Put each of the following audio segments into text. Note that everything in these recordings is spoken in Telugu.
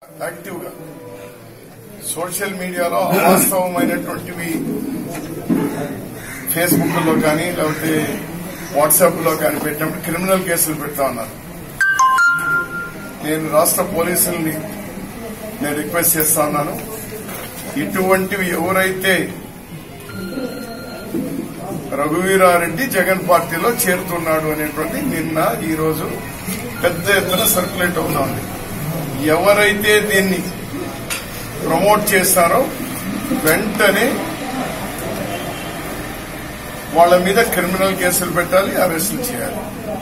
యాక్టివ్ గా సోషల్ మీడియాలో అవాస్తవమైనటువంటివి ఫేస్బుక్ లో కానీ లేకపోతే వాట్సాప్ లో కానీ పెట్టినప్పుడు క్రిమినల్ కేసులు పెడతా ఉన్నారు నేను రాష్ట్ర పోలీసుల్ని నేను రిక్వెస్ట్ చేస్తా ఉన్నాను ఇటువంటివి ఎవరైతే రఘువీరారెడ్డి జగన్ పార్టీలో చేరుతున్నాడు అనేటువంటి నిన్న ఈ రోజు పెద్ద ఎత్తున సర్క్యులేట్ అవుతా ఉంది ఎవరైతే దీన్ని ప్రమోట్ చేస్తారో వెంటనే వాళ్ళ మీద క్రిమినల్ కేసులు పెట్టాలి అరెస్టులు చేయాలి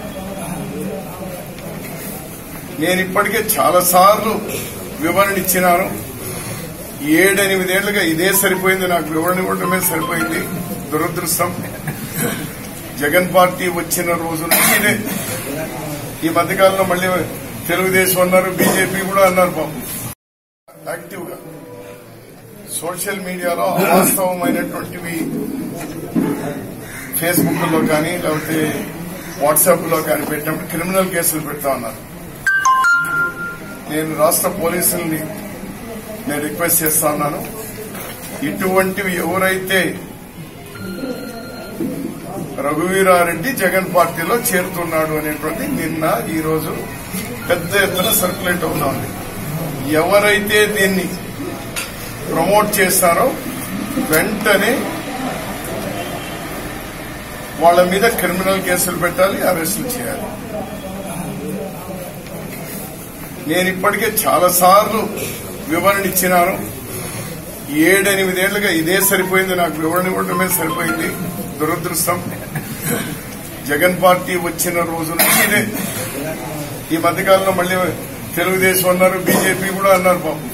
నేను ఇప్పటికే చాలా సార్లు వివరణ ఇచ్చినాను ఏడెనిమిదేళ్లుగా ఇదే సరిపోయింది నాకు వివరణ ఇవ్వడమే సరిపోయింది దురదృష్టం జగన్ పార్టీ వచ్చిన రోజు నుంచి ఇదే ఈ మధ్యకాలంలో మళ్ళీ తెలుగుదేశం అన్నారు బీజేపీ కూడా అన్నారు పాపం యాక్టివ్ గా సోషల్ మీడియాలో అవాస్తవమైనటువంటివి ఫేస్బుక్ లో కానీ లేకపోతే వాట్సాప్ లో కానీ పెట్టినప్పుడు క్రిమినల్ కేసులు పెడతా ఉన్నారు నేను రాష్ట్ర పోలీసుల్ని నేను రిక్వెస్ట్ చేస్తా ఉన్నాను ఇటువంటివి ఎవరైతే రఘువీరారెడ్డి జగన్ పార్టీలో చేరుతున్నాడు అనేటువంటి నిన్న ఈ రోజు పెద్ద ఎత్తున సర్క్యులేట్ అవుతా ఉంది ఎవరైతే దీన్ని ప్రమోట్ చేస్తారో వెంటనే వాళ్ళ మీద క్రిమినల్ కేసులు పెట్టాలి అరెస్టులు చేయాలి నేను ఇప్పటికే చాలా సార్లు వివరణ ఇచ్చినాను ఏడెనిమిదేళ్లుగా ఇదే సరిపోయింది నాకు వివరణ ఇవ్వడమే సరిపోయింది దురదృష్టం జగన్ పార్టీ వచ్చిన రోజు నుంచి ఇదే ఈ మధ్యకాలంలో మళ్ళీ తెలుగుదేశం అన్నారు బీజేపీ కూడా అన్నారు పాపం